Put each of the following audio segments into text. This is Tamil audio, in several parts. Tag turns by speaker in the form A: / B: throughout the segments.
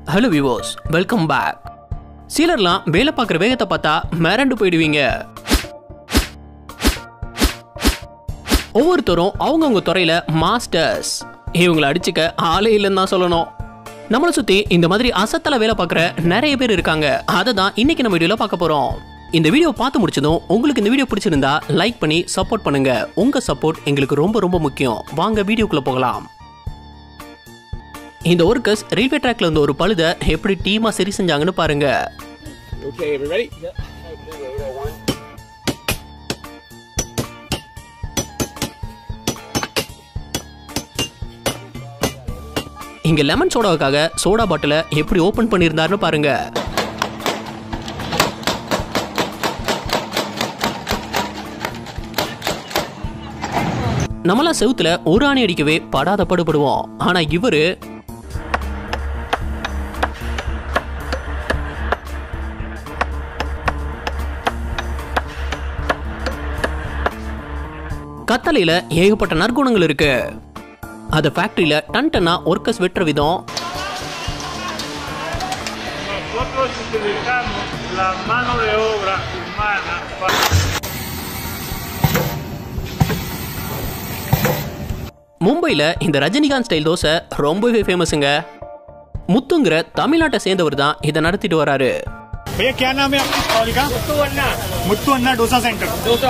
A: ஹலோ விவோஸ் வெல்கம் பேக் சிலர்லாம் வேலை பார்க்குற வேகத்தை பார்த்தா மிரண்டு போயிடுவீங்க ஒவ்வொருத்தரும் அவங்கவுங்க துறையில மாஸ்டர்ஸ் இவங்களை அடிச்சுக்க ஆளே இல்லைன்னு தான் சொல்லணும் நம்மளை சுத்தி இந்த மாதிரி அசத்தல வேலை பார்க்குற நிறைய பேர் இருக்காங்க அதை தான் இன்னைக்கு நம்ம வீடியோல பார்க்க போறோம் இந்த வீடியோ பார்த்து முடிச்சதும் உங்களுக்கு இந்த வீடியோ பிடிச்சிருந்தா லைக் பண்ணி சப்போர்ட் பண்ணுங்க உங்க சப்போர்ட் எங்களுக்கு ரொம்ப ரொம்ப முக்கியம் வாங்க வீடியோக்குள்ள போகலாம் இந்த ஒர்க்கர்ஸ் ரயில்வே ட்ராக்ல இருந்த ஒரு பழுத எப்படி டீமா சரி செஞ்சாங்கன்னு பாருங்க
B: Okay, we ready?
A: இங்க லெமன் சோடாவுக்காக சோடா பாட்டில எப்படி ஓபன் பண்ணியிருந்தாருன்னு பாருங்க நம்மளாம் செவுத்துல ஒரு ஆணி அடிக்கவே படாத படுபடுவோம் ஆனா இவரு கத்தலையில ஏகப்பட்ட நற்குணங்கள் இருக்கு அது ஃபேக்டரியில டன் டன்னா ஒர்க்கர்ஸ் வெட்டுற விதம்
C: Nosotros utilizamos la mano de obra humana para
A: மும்பையில் இந்த ரஜினிகாந்த் ஸ்டைல் தோசை ரொம்பவே ஃபேமஸுங்க முத்துங்கிற தமிழ்நாட்டை சேர்ந்தவர் தான் இதை நடத்திட்டு வராரு
B: भैया क्या नाम है आपकी स्टॉल का मुत्तू अन्ना डोसा सेंटर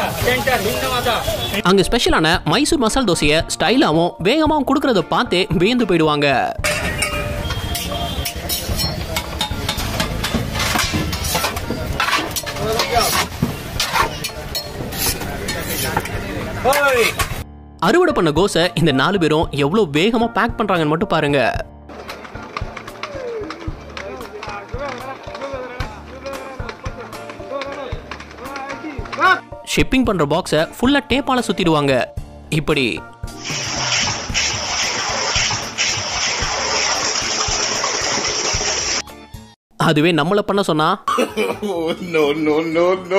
A: அங்க ஸ்பெஷலான மைசூர் மசால் தோசையை ஸ்டைலாவும் வேகமாவும் கொடுக்கறத பார்த்தே வியந்து போயிடுவாங்க அறுவடை பண்ண கோஸை இந்த நாலு பேரும் எவ்வளவு வேகமா பேக் பண்றாங்கன்னு மட்டும் பாருங்க ஷிப்பிங் பண்ற பாக்ஸை ஃபுல்லா டேப்பால சுத்திடுவாங்க இப்படி அதுவே நம்மள பண்ண சொன்னா
D: Oh, no, no, no, no.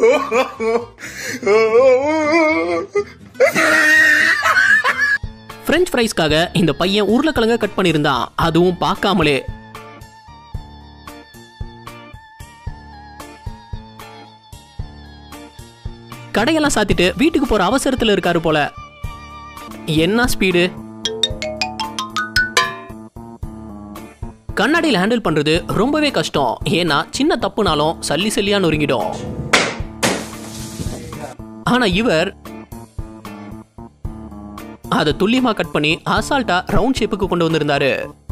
A: French ஃப்ரைஸ்க்காக இந்த பையன் உருளைக்கிழங்க கட் பண்ணியிருந்தான் அதுவும் பார்க்காமலே கடையெல்லாம் சாத்திட்டு வீட்டுக்கு போற அவசரத்துல இருக்காரு போல என்ன ஸ்பீடு கண்ணாடியில் ஹேண்டில் பண்றது ரொம்பவே கஷ்டம் ஏன்னா சின்ன தப்புனாலும் சல்லி சல்லியா நொறுங்கிடும் ஆனா இவர் அதை துல்லியமா கட் பண்ணி அசால்ட்டா ரவுண்ட் ஷேப்புக்கு கொண்டு வந்திருந்தாரு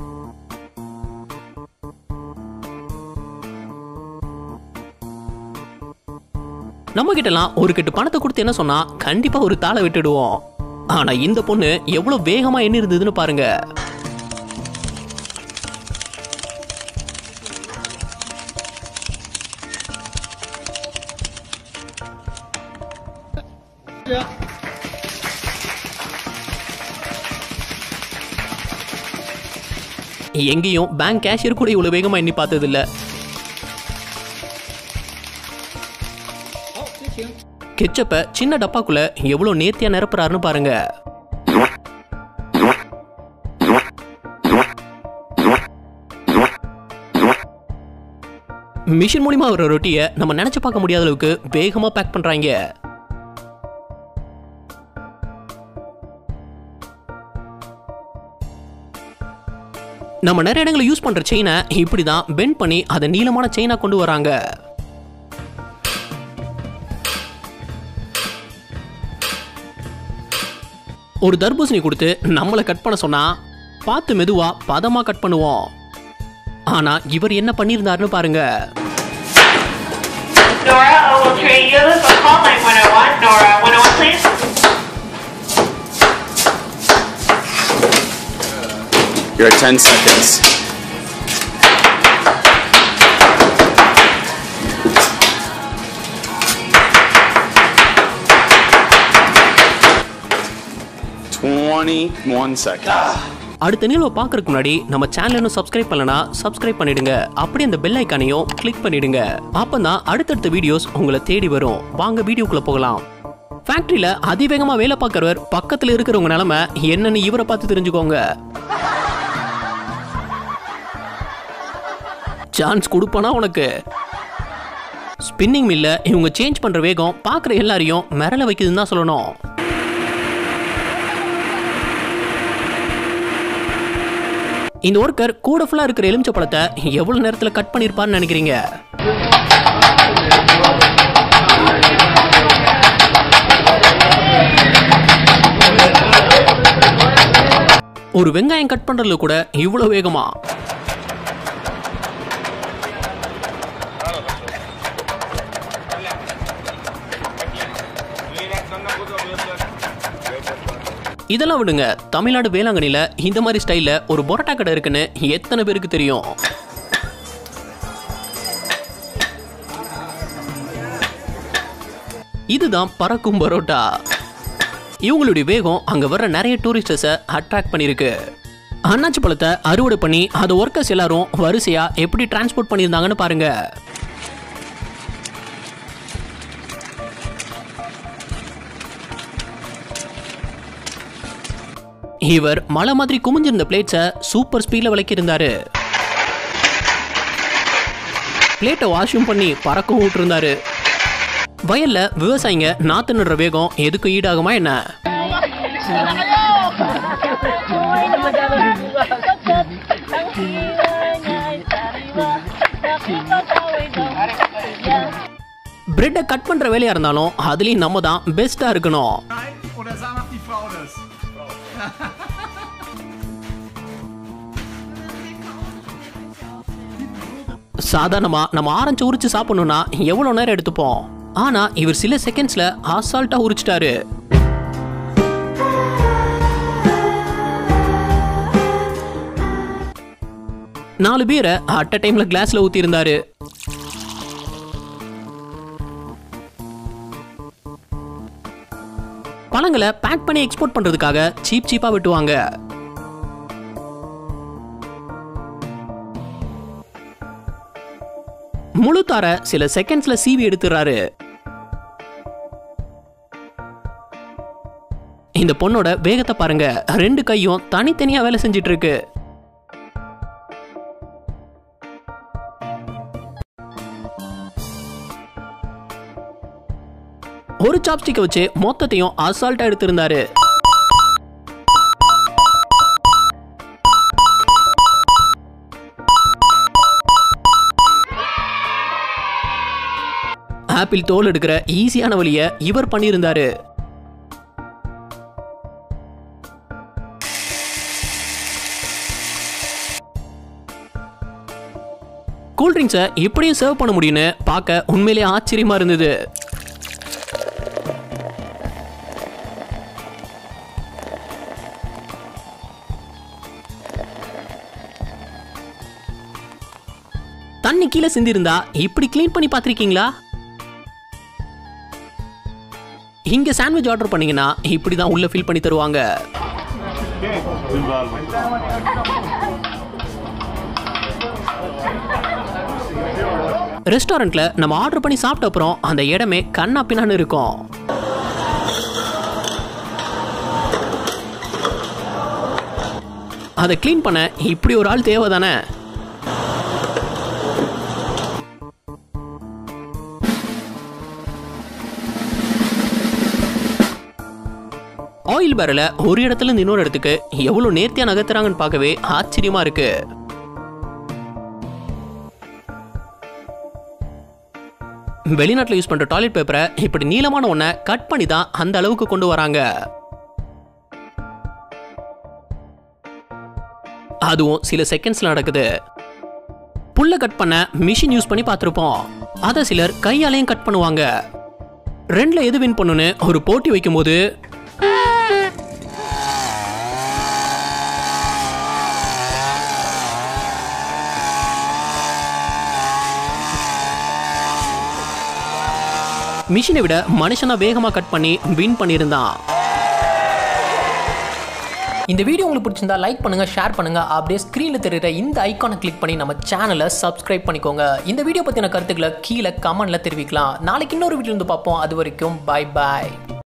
A: நம்ம கிட்டலாம் ஒரு கட்டு பணத்தை கொடுத்து என்ன சொன்னா கண்டிப்பா ஒரு தாளை விட்டுடுவோம் ஆனா இந்த பொண்ணு எவ்வளவு வேகமா என்ன இருந்ததுன்னு பாருங்க எங்கேயும் பேங்க் கேஷியர் கூட இவ்வளவு வேகமா எண்ணி பார்த்தது இல்ல கெச்சப்ப சின்ன டப்பாக்குள்ள எவ்வளவு நேர்த்தியா நிரப்புறாருன்னு பாருங்க மிஷின் மூலியமா வர ரொட்டியை நம்ம நினைச்சு பார்க்க முடியாத அளவுக்கு வேகமா பேக் பண்றாங்க நம்ம நிறைய இடங்களில் யூஸ் பண்ற செயினை இப்படி தான் பெண்ட் பண்ணி அதை நீளமான செயினா கொண்டு வராங்க ஒரு தர்பூசணி கொடுத்து நம்மளை கட் பண்ண சொன்னா பார்த்து மெதுவா பதமா கட் பண்ணுவோம் ஆனா இவர் என்ன பண்ணியிருந்தாருன்னு பாருங்க
E: Nora, I will trade you. So call 911. Nora, 101, please.
D: You're at 10 seconds. Twenty-one seconds.
A: அடுத்த நிகழ்வை பார்க்கறதுக்கு முன்னாடி நம்ம சேனல் இன்னும் சப்ஸ்கிரைப் பண்ணலனா சப்ஸ்கிரைப் பண்ணிடுங்க அப்படியே அந்த பெல் ஐக்கானையும் கிளிக் பண்ணிடுங்க அப்பதான் அடுத்தடுத்த வீடியோஸ் உங்களை தேடி வரும் வாங்க வீடியோக்குள்ள போகலாம் ஃபேக்டரியில அதிவேகமா வேலை பார்க்கறவர் பக்கத்துல இருக்கிறவங்க நிலைமை என்னன்னு இவரை பார்த்து தெரிஞ்சுக்கோங்க சான்ஸ் கொடுப்பானா உனக்கு ஸ்பின்னிங் மில்ல இவங்க சேஞ்ச் பண்ற வேகம் பார்க்குற எல்லாரையும் மிரள வைக்குதுன்னு தான் சொல்லணும் இந்த ஒர்க்கர் கூட ஃபுல்லாக இருக்கிற எலுமிச்சை பழத்தை எவ்வளோ நேரத்தில் கட் பண்ணியிருப்பார்னு நினைக்கிறீங்க ஒரு வெங்காயம் கட் பண்றதுல கூட இவ்வளோ வேகமா இதெல்லாம் விடுங்க தமிழ்நாடு வேளாங்கண்ணில இந்த மாதிரி ஸ்டைல்ல ஒரு பொரோட்டா கடை இருக்குன்னு எத்தனை பேருக்கு தெரியும் இதுதான் பறக்கும் பரோட்டா இவங்களுடைய வேகம் அங்க வர்ற நிறைய டூரிஸ்டர்ஸை அட்ராக்ட் பண்ணிருக்கு அண்ணாச்சி பழத்தை அறுவடை பண்ணி அதை ஒர்க்கர்ஸ் எல்லாரும் வரிசையா எப்படி டிரான்ஸ்போர்ட் பண்ணியிருந்தாங்கன்னு பாருங்க இவர் மலை மாதிரி குமிஞ்சிருந்த பிளேட்ஸை சூப்பர் ஸ்பீட்ல விளக்கியிருந்தாரு பிளேட்டை வாஷும் பண்ணி பறக்கவும் விட்டுருந்தாரு வயல்ல விவசாயிங்க நாத்து நடுற வேகம் எதுக்கு ஈடாகுமா என்ன பிரெட்டை கட் பண்ற வேலையா இருந்தாலும் அதுலயும் நம்ம தான் பெஸ்டா இருக்கணும்
B: Oder sagen auch die Frau das?
A: சாதாரணமா நம்ம ஆரஞ்சு உரிச்சு சாப்பிடணும்னா எவ்வளவு நேரம் எடுத்துப்போம் ஆனா இவர் சில செகண்ட்ஸ்ல அசால்ட்டா உரிச்சிட்டாரு நாலு பேரை அட் அ டைம்ல கிளாஸ்ல ஊத்தி இருந்தாரு பழங்களை பேக் பண்ணி எக்ஸ்போர்ட் பண்றதுக்காக சீப் சீப்பா வெட்டுவாங்க முழு தார சில செகண்ட்ஸ்ல சீவி எடுத்துறாரு இந்த பொண்ணோட வேகத்தை பாருங்க ரெண்டு கையும் தனித்தனியா வேலை செஞ்சிட்டு இருக்கு ஒரு சாப்ஸ்டிக்கை வச்சு மொத்தத்தையும் அசால்ட்டா எடுத்திருந்தாரு ஆப்பிள் தோல் எடுக்கிற ஈஸியான வழியை இவர் பண்ணியிருந்தாரு கூல்ட்ரிங்க்ஸை இப்படியும் சர்வ் பண்ண முடியும்னு பார்க்க உண்மையிலேயே ஆச்சரியமா இருந்தது தண்ணி கீழே சிந்திருந்தா இப்படி க்ளீன் பண்ணி பார்த்திருக்கீங்களா இங்க சாண்ட்விச் ஆர்டர் பண்ணீங்கன்னா இப்படி தான் உள்ள ஃபில் பண்ணி தருவாங்க ரெஸ்டாரண்ட்ல நம்ம ஆர்டர் பண்ணி சாப்பிட்ட அப்புறம் அந்த இடமே கண்ணா பின்னான்னு இருக்கும் அதை க்ளீன் பண்ண இப்படி ஒரு ஆள் தேவை தானே ஆயில் பேரல ஒரு இடத்துல இருந்து இன்னொரு இடத்துக்கு எவ்வளவு நேர்த்தியா நகர்த்துறாங்கன்னு பார்க்கவே ஆச்சரியமா இருக்கு வெளிநாட்டில் யூஸ் பண்ற டாய்லெட் பேப்பரை இப்படி நீளமான ஒன்றை கட் பண்ணி தான் அந்த அளவுக்கு கொண்டு வராங்க அதுவும் சில செகண்ட்ஸ்ல நடக்குது புல்ல கட் பண்ண மிஷின் யூஸ் பண்ணி பார்த்துருப்போம் அதை சிலர் கையாலையும் கட் பண்ணுவாங்க ரெண்டுல எது வின் பண்ணுன்னு ஒரு போட்டி வைக்கும்போது மிஷினை விட மனுஷனா வேகமா கட் பண்ணி வின் பண்ணியிருந்தான் இந்த வீடியோ உங்களுக்கு பிடிச்சிருந்தா லைக் பண்ணுங்க ஷேர் பண்ணுங்க அப்படியே ஸ்க்ரீன்ல தெரியுற இந்த ஐக்கானை கிளிக் பண்ணி நம்ம சேனலை சப்ஸ்கிரைப் பண்ணிக்கோங்க இந்த வீடியோ பத்தின கருத்துக்களை கீழே கமெண்ட்ல தெரிவிக்கலாம் நாளைக்கு இன்னொரு வீடியோ வந்து பார்ப்போம் அது வரைக்கும் பை பாய்